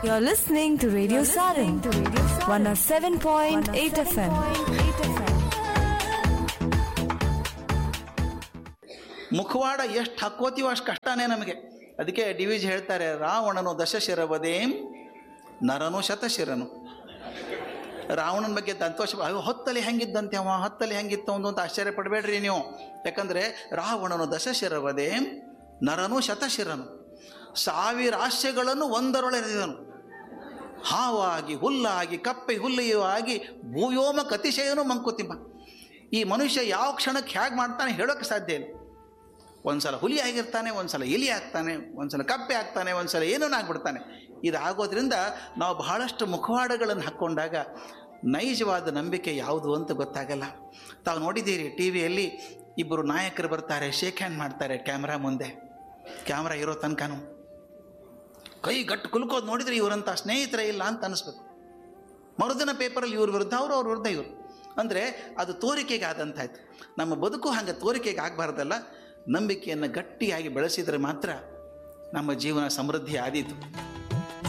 You're listening to Radio Sarin, 107.8 FM. ಮುಖವಾಡ ಎಷ್ಟು ಹಾಕೋತೀವೋ ಅಷ್ಟು ಕಷ್ಟನೇ ನಮಗೆ ಅದಕ್ಕೆ ಡಿ ವಿ ಜಿ ಹೇಳ್ತಾರೆ ರಾವಣನು ದಶಶಿರವದೇಂ ನರನು ಶತಶಿರನು ರಾವಣನ ಬಗ್ಗೆ ಸಂತೋಷ ಅಯ್ಯೋ ಹೊತ್ತಲ್ಲಿ ಹೆಂಗಿದ್ದಂತೆ ಅವ ಹೊತ್ತಲ್ಲಿ ಹೆಂಗಿತ್ತು ಒಂದು ಅಂತ ಆಶ್ಚರ್ಯ ಪಡಬೇಡ್ರಿ ನೀವು ಯಾಕಂದರೆ ರಾವಣನು ದಶಶಿರವದೇಂ ನರನು ಶತಶಿರನು ಸಾವಿರ ಆಶ್ಯಗಳನ್ನು ಒಂದರೊಳೆದನು ಹಾವಾಗಿ ಹುಲ್ಲಾಗಿ ಕಪ್ಪೆ ಹುಲ್ಲಿಯೂ ಆಗಿ ಭೂಯೋಮ ಕತಿಶಯನು ಮಂಕುತಿಮ್ಮ ಈ ಮನುಷ್ಯ ಯಾವ ಕ್ಷಣಕ್ಕೆ ಹೇಗೆ ಮಾಡ್ತಾನೆ ಹೇಳೋಕ್ಕೆ ಸಾಧ್ಯ ಇಲ್ಲ ಒಂದ್ಸಲ ಹುಲಿ ಆಗಿರ್ತಾನೆ ಒಂದ್ಸಲ ಇಲಿ ಆಗ್ತಾನೆ ಒಂದ್ಸಲ ಕಪ್ಪೆ ಆಗ್ತಾನೆ ಒಂದ್ಸಲ ಏನೋ ಆಗ್ಬಿಡ್ತಾನೆ ಇದು ಆಗೋದ್ರಿಂದ ನಾವು ಬಹಳಷ್ಟು ಮುಖವಾಡಗಳನ್ನು ಹಾಕ್ಕೊಂಡಾಗ ನೈಜವಾದ ನಂಬಿಕೆ ಯಾವುದು ಅಂತ ಗೊತ್ತಾಗಲ್ಲ ತಾವು ನೋಡಿದ್ದೀರಿ ಟಿ ವಿಯಲ್ಲಿ ಇಬ್ಬರು ನಾಯಕರು ಬರ್ತಾರೆ ಶೇಕ್ ಹ್ಯಾಂಡ್ ಮಾಡ್ತಾರೆ ಕ್ಯಾಮ್ರಾ ಮುಂದೆ ಕ್ಯಾಮ್ರಾ ಇರೋ ತನಕನೂ ಕೈ ಗಟ್ಟು ಕುಲ್ಕೋದು ನೋಡಿದ್ರೆ ಇವರಂಥ ಸ್ನೇಹಿತರೇ ಇಲ್ಲ ಅಂತ ಅನಿಸ್ಬೇಕು ಮರುದಿನ ಪೇಪರಲ್ಲಿ ಇವ್ರ ವಿರುದ್ಧ ಅವರು ಅವ್ರ ವಿರುದ್ಧ ಇವರು ಅಂದರೆ ಅದು ತೋರಿಕೆಗೆ ಆದಂತಾಯ್ತು ನಮ್ಮ ಬದುಕು ಹಾಗೆ ತೋರಿಕೆಗೆ ಆಗಬಾರ್ದಲ್ಲ ನಂಬಿಕೆಯನ್ನು ಗಟ್ಟಿಯಾಗಿ ಬೆಳೆಸಿದರೆ ಮಾತ್ರ ನಮ್ಮ ಜೀವನ ಸಮೃದ್ಧಿ ಆದೀತು